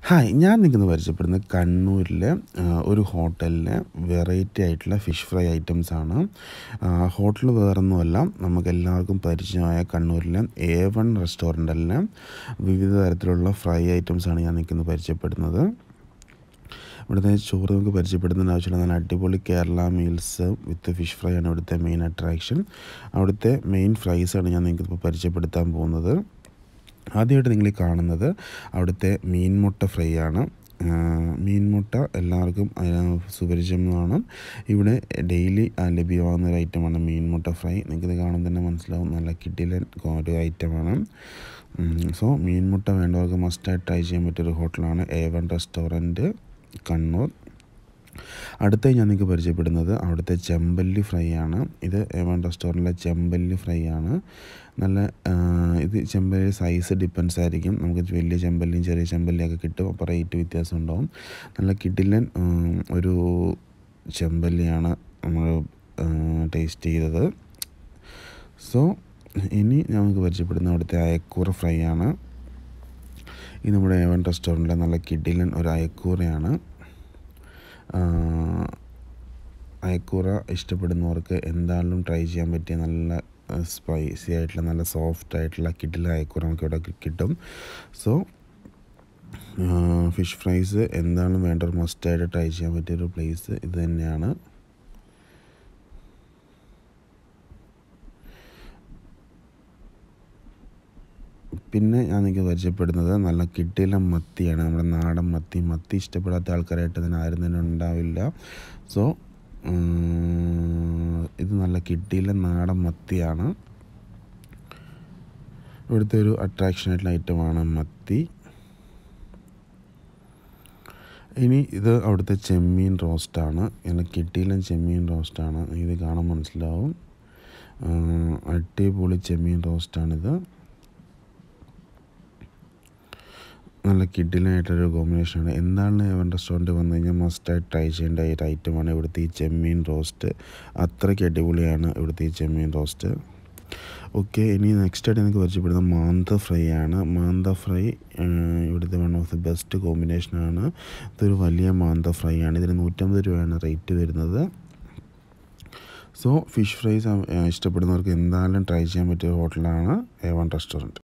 hi ഞാൻ നിൽക്കുന്നത് പരിചയപ്പെടുന്നത് കണ്ണൂരിലെ ആ, ഒരു ഹോട്ടലിലെ വെറൈറ്റി ആയിട്ടുള്ള ഫിഷ് ഫ്രൈ ഐറ്റംസ് ആണ് ഹോട്ടൽ വേറൊന്നുമല്ല നമുക്ക് എല്ലാവർക്കും പരിചയമായ കണ്ണൂരിലെ എ വൺ റെസ്റ്റോറൻറ്റിലെ വിവിധ തരത്തിലുള്ള ഫ്രൈ ഐറ്റംസ് ആണ് ഞാൻ നിൽക്കുന്നത് പരിചയപ്പെടുന്നത് ഇവിടുത്തെ ചോറ് നമുക്ക് പരിചയപ്പെടുന്നതിന് ആവശ്യമില്ല നല്ല അടിപൊളി Kerala meals with fish fry ആണ് ഇവിടുത്തെ മെയിൻ അട്രാക്ഷൻ അവിടുത്തെ മെയിൻ ഫ്രൈസാണ് ഞാൻ നിങ്ങൾക്ക് ഇപ്പോൾ പരിചയപ്പെടുത്താൻ പോകുന്നത് ആദ്യമായിട്ട് നിങ്ങൾ ഈ കാണുന്നത് അവിടുത്തെ മീൻമുട്ട ഫ്രൈ ആണ് ആ, മീൻമുട്ട എല്ലാവർക്കും ആ, സുപരിചിതമാണ് ഇവിടെ ഡെയിലി ലഭ്യമാകുന്ന ഒരു ഐറ്റമാണ് മീൻമുട്ട ഫ്രൈ നിങ്ങൾക്കിത് കാണുമ്പോൾ തന്നെ മനസ്സിലാവും നല്ല കിഡിലൻ ഒരു ഐറ്റമാണ് സോ മീൻമുട്ട വേണ്ടവർക്ക് മസ്റ്റായിട്ട് ട്രൈ ചെയ്യാൻ പറ്റിയൊരു ഹോട്ടലാണ് എ വൺ റെസ്റ്റോറൻറ്റ് കണ്ണൂർ അടുത്തായി ഞാൻ നിങ്ങൾക്ക് പരിചയപ്പെടുന്നത് അവിടുത്തെ ചെമ്പല്ലി ഫ്രൈ ആണ് ഇത് എവൺ റെസ്റ്റോറൻറ്റിലെ ചെമ്പല്ലി ഫ്രൈ ആണ് നല്ല ആ, ഇത് ചെമ്പല്ലി സൈസ് ഡിപ്പെൻസ് ആയിരിക്കും നമുക്ക് വലിയ ചെമ്പല്ലിയും ചെറിയ ചെമ്പല്ലിയൊക്കെ കിട്ടും അപ്പോൾ റേറ്റ് വ്യത്യാസം ഉണ്ടാവും നല്ല കിഡിലൻ ഉം, ഒരു ചെമ്പല്ലിയാണ് നമ്മൾ ടേസ്റ്റ് ചെയ്തത് സോ ഇനി നമുക്ക് പരിചയപ്പെടുന്ന അവിടുത്തെ അയക്കൂറ ഫ്രൈ ആണ് ഇത് നമ്മുടെ എവൻ റെസ്റ്റോറൻറ്റിലെ നല്ല കിഡിലൻ ഒരു അയക്കൂറയാണ് ആഹ് അയക്കൂറ ഇഷ്ടപ്പെടുന്നവർക്ക് എന്തായാലും ട്രൈ ചെയ്യാൻ പറ്റിയ നല്ല സ്പൈസി ആയിട്ടുള്ള നല്ല സോഫ്റ്റ് ആയിട്ടുള്ള കിഡിൽ അയക്കൂറ നമുക്ക് ഇവിടെ കിട്ടും സോ ഫിഷ് ഫ്രൈസ് എന്തായാലും വേണ്ട ഒരു മസ്റ്റായിട്ട് ട്രൈ ചെയ്യാൻ പറ്റിയൊരു പ്ലേസ് ഇത് തന്നെയാണ് പിന്നെ ഞാൻ നിങ്ങൾക്ക് പരിചയപ്പെടുന്നത് നല്ല കിട്ടിയില മത്തിയാണ് നമ്മുടെ നാടൻ മത്തി മത്തി ഇഷ്ടപ്പെടാത്ത ആൾക്കാരായിട്ട് തന്നെ ആരും തന്നെ ഉണ്ടാവില്ല സോ ഇത് നല്ല കിട്ടിയില നാടൻ മത്തിയാണ് ഇവിടുത്തെ ഒരു അട്രാക്ഷൻ ആയിട്ടുള്ള ഐറ്റമാണ് മത്തി ഇനി ഇത് അവിടുത്തെ ചെമ്മീൻ റോസ്റ്റാണ് നല്ല കിട്ടിയിലും ചെമ്മീൻ റോസ്റ്റാണ് ഇത് കാണാൻ മനസ്സിലാവും ആ, അടിപൊളി ചെമ്മീൻ റോസ്റ്റാണിത് നല്ല കിഡിലായിട്ടൊരു കോമ്പിനേഷനാണ് എന്താണ് എവൻ റെസ്റ്റോറൻറ്റ് വന്നു കഴിഞ്ഞാൽ മസ്റ്റായിട്ട് ട്രൈ ചെയ്യേണ്ട ഒരു ഐറ്റമാണ് ഇവിടുത്തെ ഈ ചെമ്മീൻ റോസ്റ്റ് അത്രയ്ക്ക് അടിപൊളിയാണ് ഇവിടുത്തെ ഈ ചെമ്മീൻ റോസ്റ്റ് ഓക്കെ ഇനി നെക്സ്റ്റ് ആയിട്ട് എനിക്ക് പരിചയപ്പെടുന്നത് മാന്ത ഫ്രൈ ആണ് മാന്ത ഫ്രൈ ഇവിടുത്തെ വൺ ഓഫ് ദി ബെസ്റ്റ് കോമ്പിനേഷനാണ് ഇതൊരു വലിയ മാന്ത ഫ്രൈ ആണ് ഇതിന് നൂറ്റമ്പത് രൂപയാണ് റേറ്റ് വരുന്നത് സോ ഫിഷ് ഫ്രൈസ് ഇഷ്ടപ്പെടുന്നവർക്ക് എന്തായാലും ട്രൈ ചെയ്യാൻ പറ്റിയ ഹോട്ടലാണ് എ വൺ റെസ്റ്റോറൻറ്റ്